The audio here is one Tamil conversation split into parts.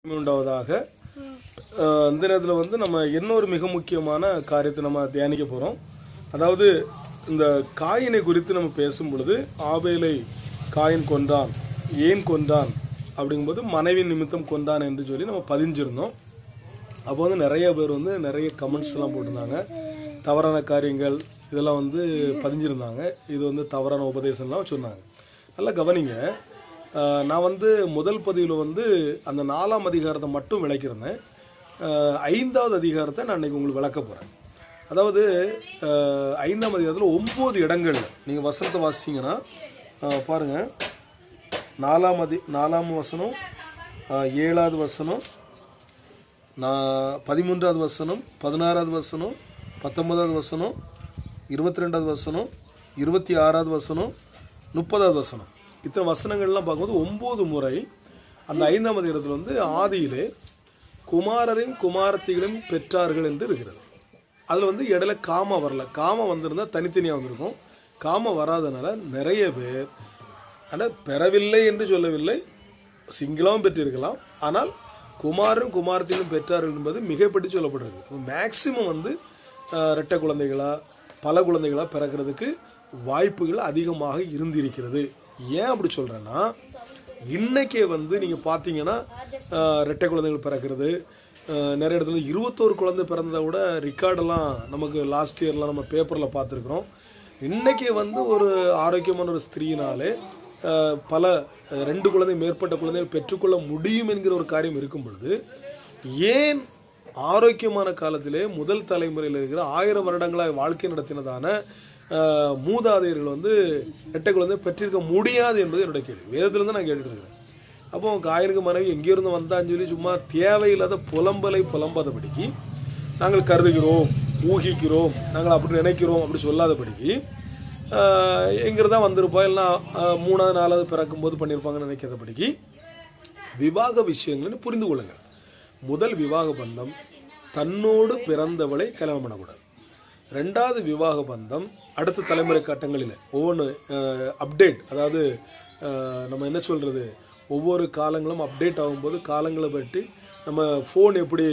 உண்டாவதாக அஹ், இந்த நேரத்தில் வந்து நம்ம இன்னொரு மிக முக்கியமான காரியத்தை நம்ம தியானிக்க போகிறோம் அதாவது இந்த காயினை குறித்து நம்ம பேசும் பொழுது ஆபேலை காயின் கொன்றான் ஏன் கொன்றான் அப்படிங்கும்போது மனைவி நிமித்தம் கொன்றான் என்று சொல்லி நம்ம பதிஞ்சிருந்தோம் அப்போ வந்து நிறைய பேர் வந்து நிறைய கமெண்ட்ஸ் எல்லாம் போட்டிருந்தாங்க தவறான காரியங்கள் இதெல்லாம் வந்து பதிஞ்சிருந்தாங்க இது வந்து தவறான உபதேசம்லாம் சொன்னாங்க நல்லா கவனிங்க அஹ், நான் வந்து முதல் பதிவில் வந்து அந்த நாலாம் அதிகாரத்தை மட்டும் விளக்கியிருந்தேன் அஹ், ஐந்தாவது அதிகாரத்தை நான் இன்னைக்கு உங்களுக்கு விளக்க போகிறேன் அதாவது அஹ், ஐந்தாம் அதிகாரத்தில் ஒம்பது இடங்கள்ல நீங்கள் வசனத்தை வாசிச்சிங்கன்னா அஹ், பாருங்க நாலாம் அதி நாலாம் வசனம் அஹ், ஏழாவது வசனம் நான் பதிமூன்றாவது வசனம் பதினாறாவது வசனம் பத்தொன்பதாவது வசனம் இருபத்தி ரெண்டாவது வசனம் இருபத்தி ஆறாவது வசனம் முப்பதாவது வசனம் இத்தனை வசனங்கள்லாம் பார்க்கும்போது ஒம்பது முறை அந்த ஐந்தாம் அதிகாரத்தில் வந்து ஆதியிலே குமாரரையும் குமாரத்திகளையும் பெற்றார்கள் என்று இருக்கிறது அதில் வந்து இடையில காம வரல காம வந்திருந்தா தனித்தனியாக வந்திருக்கும் காம வராதனால நிறைய பேர் ஆனால் பெறவில்லை என்று சொல்லவில்லை சிங்கிளாவும் பெற்றிருக்கலாம் ஆனால் குமாரும் குமாரத்திலும் பெற்றார்கள் என்பது மிகைப்படி சொல்லப்படுறது மேக்சிமம் வந்து ஆஹ், இரட்டை குழந்தைகளா பல குழந்தைகளா பிறக்கிறதுக்கு வாய்ப்புகள் அதிகமாக இருந்திருக்கிறது ஏன் அப்படி சொல்கிறேன்னா இன்னைக்கே வந்து நீங்கள் பார்த்தீங்கன்னா ஆஹ், இரட்டை குழந்தைகள் பிறக்கிறது ஆஹ், நிறைய இடத்துல இருபத்தோரு குழந்தை பிறந்ததை விட ரெக்கார்டெல்லாம் நமக்கு லாஸ்ட் இயர்லாம் நம்ம பேப்பரில் பார்த்துருக்குறோம் இன்னைக்கு வந்து ஒரு ஆரோக்கியமான ஒரு ஸ்திரீனாலே ஆஹ், பல அஹ், ரெண்டு குழந்தை மேற்பட்ட குழந்தைகள் பெற்றுக்கொள்ள முடியும் என்கிற ஒரு காரியம் இருக்கும் பொழுது ஏன் ஆரோக்கியமான காலத்திலே முதல் தலைமுறையில் இருக்கிற ஆயிரம் வருடங்களாக வாழ்க்கை நடத்தினதான ஆஹ், மூதாதையர்கள் வந்து இரட்டை குழந்தை பெற்றிருக்க முடியாது என்பது என்னுடைய கேள்வி வேதத்திலிருந்து நான் கேட்டுட்டு இருக்கிறேன் அப்போ காயனுக்கு மனைவி எங்கிருந்து வந்தான்னு சொல்லி சும்மா தேவையில்லாத புலம்பலை புலம்பாதபடிக்கு நாங்கள் கருதுகிறோம் ஊகிக்கிறோம் நாங்கள் அப்படி நினைக்கிறோம் அப்படி சொல்லாதபடிக்கு எங்கிருந்தா வந்திருப்பா இல்லைன்னா ஆஹ், மூணாவது நாலாவது பிறக்கும்போது பண்ணியிருப்பாங்கன்னு நினைக்கிறதபடிக்கு விவாக விஷயங்கள்னு புரிந்து கொள்ளுங்கள் முதல் விவாக பந்தம் தன்னோடு பிறந்தவளை கல்யாணம் பண்ணக்கூடாது ரெண்டாவது விவாக பந்தம் அடுத்த தலைமுறை கட்டங்களில் ஒவ்வொன்று அப்டேட் அதாவது அஹ், நம்ம என்ன சொல்கிறது ஒவ்வொரு காலங்களும் அப்டேட் ஆகும்போது காலங்களை பற்றி நம்ம ஃபோன் எப்படி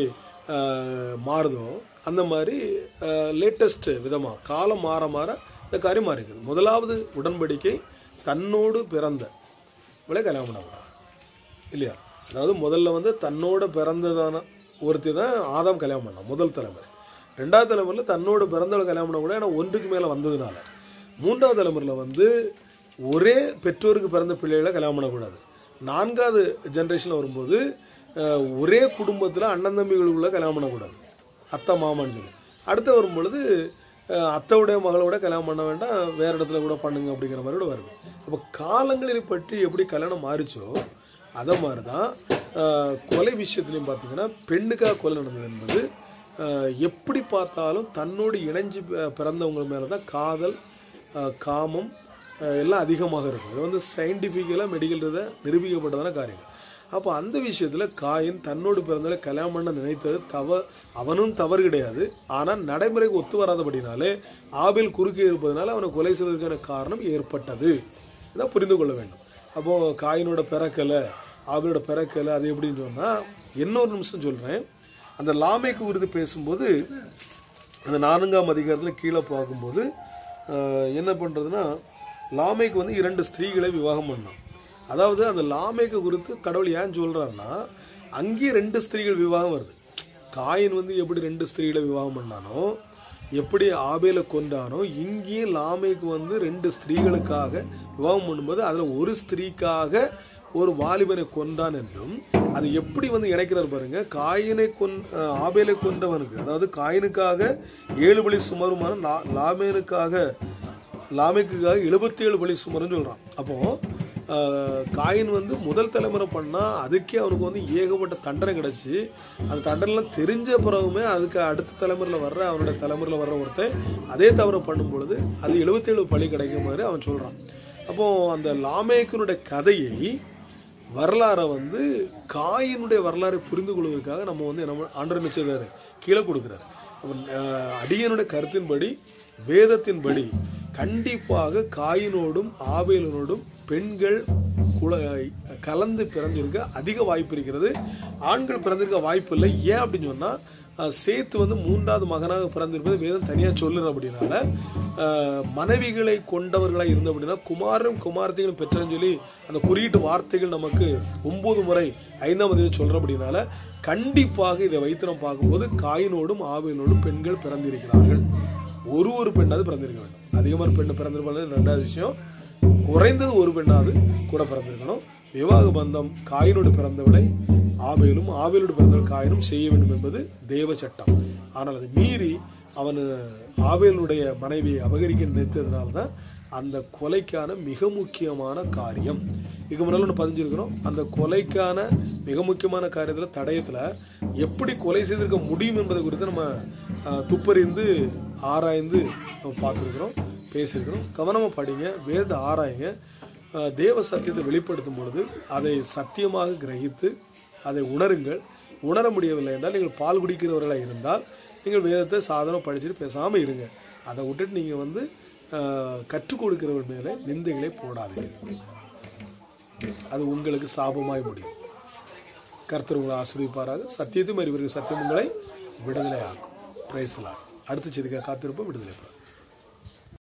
அஹ், மாறுதோ அந்த மாதிரி லேட்டஸ்ட் விதமாக காலம் மாற மாற இந்த காரியம் மாறிக்குது முதலாவது உடன்படிக்கை தன்னோடு பிறந்த இவளை கல்யாணம் பண்ணக்கூடாது இல்லையா அதாவது முதல்ல வந்து தன்னோட பிறந்ததான ஒருத்தி தான் ஆதாம் கல்யாணம் பண்ணான் முதல் தலைமுறை ரெண்டாவது தலைமுறையில் தன்னோட பிறந்தவளை கல்யாணம் பண்ண கூட ஏன்னா ஒன்றுக்கு மேலே வந்ததுனால மூன்றாவது தலைமுறையில் வந்து ஒரே பெற்றோருக்கு பிறந்த பிள்ளைகளை கல்யாணம் பண்ணக்கூடாது நான்காவது ஜென்ரேஷனில் வரும்போது அஹ், ஒரே குடும்பத்தில் அண்ணன் தம்பிகளுக்குள்ள கல்யாணம் பண்ணக்கூடாது அத்தை மாமான்னு சொல்லி அடுத்து வரும் பொழுது அஹ், அத்தைவுடைய மகளோட கல்யாணம் பண்ண வேண்டாம் வேறு இடத்துல கூட பண்ணுங்க அப்படிங்கிற மாதிரி கூட வருது அப்போ காலங்களில் பற்றி எப்படி கல்யாணம் மாறிச்சோ அதை மாதிரி தான் அஹ், கொலை விஷயத்துலையும் பார்த்தீங்கன்னா பெண்ணுக்காக கொலை நடந்தது என்பது அஹ், எப்படி பார்த்தாலும் தன்னோடு இணைஞ்சு பி- பிறந்தவங்க மேலே தான் காதல் அஹ், காமம் அஹ், எல்லாம் அதிகமாக இருக்கும் இது வந்து சயின்டிஃபிக்கலாக மெடிக்கல் இதை நிரூபிக்கப்பட்டதான காரியங்கள் அப்போ அந்த விஷயத்தில் காயின் தன்னோடு பிறந்தவரை கல்யாணம் பண்ண நினைத்தது தவ அவனும் தவறு கிடையாது ஆனால் நடைமுறைக்கு ஒத்து வராதபடினாலே ஆபேல் குறுக்கே இருப்பதனால அவனை கொலை செய்வதற்கான காரணம் ஏற்பட்டது இதை புரிந்து கொள்ள வேண்டும் அப்போது காயினோட பிறக்கலை ஆபேலோட பிறக்கலை அது எப்படின்னு சொன்னால் இன்னொரு நிமிஷம் சொல்கிறேன் அந்த லாமைக்கு குறித்து பேசும்போது அந்த நான்காம் அதிகாரத்தில் கீழே பார்க்கும்போது ஆஹ், என்ன பண்ணுறதுன்னா லாமைக்கு வந்து இரண்டு ஸ்திரீகளை விவாகம் பண்ணான் அதாவது அந்த லாமைக்கு குறித்து கடவுள் ஏன் சொல்கிறாருன்னா அங்கேயே ரெண்டு ஸ்திரீகள் விவாகம் வருது காயின் வந்து எப்படி ரெண்டு ஸ்திரீகளை விவாகம் பண்ணானோ எப்படி ஆபேலை கொண்டானோ இங்கேயும் லாமைக்கு வந்து ரெண்டு ஸ்திரீகளுக்காக விவாகம் பண்ணும்போது அதில் ஒரு ஸ்திரீக்காக ஒரு வாலிபனை கொண்டான் என்றும் அது எப்படி வந்து இணைக்கிறார் பாருங்க காயினை கொன் அஹ் ஆபேலை கொண்டவனுக்கு அதாவது காயினுக்காக ஏழு பலி சுமருமான லா லாமேனுக்காக லாமைக்குக்காக எழுபத்தி ஏழு பலி சுமருன்னு சொல்கிறான் அப்போ ஆஹ், காயின் வந்து முதல் தலைமுறை பண்ணால் அதுக்கே அவனுக்கு வந்து ஏகப்பட்ட தண்டனை கிடச்சி அந்த தண்டனைலாம் தெரிஞ்ச பிறகுமே அதுக்கு அடுத்த தலைமுறையில் வர்ற அவனுடைய தலைமுறையில் வர்ற ஒருத்தன் அதே தவறை பண்ணும் பொழுது அது எழுபத்தேழு பழி கிடைக்கும் மாதிரி அவன் சொல்கிறான் அப்போது அந்த லாமேக்கனுடைய கதையை வரலாறை வந்து காயினுடைய வரலாறை புரிந்து கொள்வதற்காக நம்ம வந்து நம்ம ஆண்டர் நிச்சயதாரு கீழே கொடுக்குறாரு அப்ப, அஹ், அடியனுடைய கருத்தின்படி வேதத்தின்படி கண்டிப்பாக காயினோடும் ஆபேலனோடும் பெண்கள் குல கலந்து பிறந்திருக்க அதிக வாய்ப்பு இருக்கிறது ஆண்கள் பிறந்திருக்க வாய்ப்பு இல்லை ஏன் அப்படின்னு சொன்னால் சேத்து வந்து மூன்றாவது மகனாக பிறந்திருப்பது வேதம் தனியாக சொல்லுற அப்படின்னால அஹ், மனைவிகளை கொண்டவர்களாக இருந்த அப்படின்னா குமாரும் குமாரத்தையும் பெற்றன்னு சொல்லி அந்த குறியீட்டு வார்த்தைகள் நமக்கு ஒன்பது முறை ஐந்தாம் தேதி சொல்கிற அப்படின்னால கண்டிப்பாக இதை வைத்து நம்ம பார்க்கும்போது காயினோடும் ஆவியனோடும் பெண்கள் பிறந்திருக்கிறார்கள் ஒரு ஒரு பெண்ணாவது பிறந்திருக்க வேண்டும் அதிகமான பெண் பிறந்திருப்பாங்க ரெண்டாவது விஷயம் குறைந்தது ஒரு பெண்ணாவது கூட பிறந்திருக்கணும் விவாக பந்தம் காயினோடு பிறந்தவளை ஆவேலும் ஆவேலோடு பிறந்தவள் காயினும் செய்ய வேண்டும் என்பது தேவ சட்டம் ஆனால் அதை மீறி அவன் ஆவேலுடைய மனைவியை அபகரிக்க நினைத்ததுனால தான் அந்த கொலைக்கான மிக முக்கியமான காரியம் இதுக்கு முன்னால் ஒன்று பதிஞ்சிருக்கிறோம் அந்த கொலைக்கான மிக முக்கியமான காரியத்தில் தடயத்தில் எப்படி கொலை செய்திருக்க முடியும் என்பதை குறித்து நம்ம அஹ், துப்பறிந்து ஆராய்ந்து நம்ம பார்த்துருக்குறோம் பேசியிருக்கிறோம் கவனமாக படிங்க வேத ஆராயுங்க அஹ், தேவ சத்தியத்தை வெளிப்படுத்தும் பொழுது அதை சத்தியமாக கிரகித்து அதை உணருங்கள் உணர முடியவில்லை என்றால் நீங்கள் பால் குடிக்கிறவர்களாக இருந்தால் நீங்கள் வேதத்தை சாதனம் படிச்சுட்டு பேசாமல் இருங்க அதை விட்டுட்டு நீங்கள் வந்து அஹ், கற்றுக் கொடுக்கிறவர் மேலே நிந்தைகளை போடாதீர்கள் அது உங்களுக்கு சாபமாய் முடியும் கர்த்தர் உங்களை ஆசிரியப்பாராக சத்தியத்தையும் அறிவர்கள் சத்தியம் உங்களை விடுதலை ஆகும் பிரைஸ்லாம் அடுத்த செய்திக்காக காத்திருப்போம் விடுதலை பெறும்